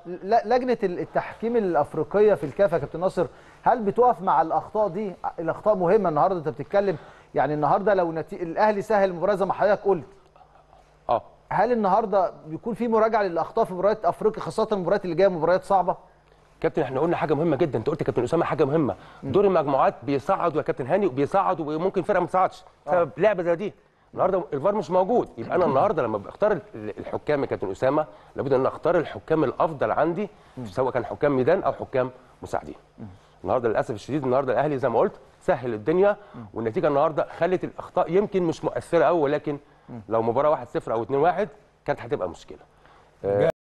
ل- لجنه التحكيم الافريقيه في الكاف يا كابتن ناصر هل بتقف مع الاخطاء دي الاخطاء مهمه النهارده انت بتتكلم يعني النهارده لو نتي... الاهلي سهل المباراه زي ما حضرتك قلت اه هل النهارده بيكون في مراجعه للاخطاء في مباريات افريقيا خاصه المباريات اللي جايه مباريات صعبه كابتن احنا قلنا حاجه مهمه جدا انت قلت يا كابتن اسامه حاجه مهمه دور المجموعات بيصعدوا يا كابتن هاني وبيصعدوا وممكن فرقه ما تصعدش بسبب لعبه زي دي النهارده الفار مش موجود يبقى انا النهارده لما بختار ال- الحكام يا كابتن اسامه لابد ان أنا اختار الحكام الافضل عندي سواء كان حكام ميدان او حكام مساعدين النهارده للاسف الشديد النهارده الاهلي زي ما قلت سهل الدنيا والنتيجه النهارده خلت الاخطاء يمكن مش مؤثره قوي ولكن لو مباراه 1-0 او 2-1 كانت هتبقى مشكله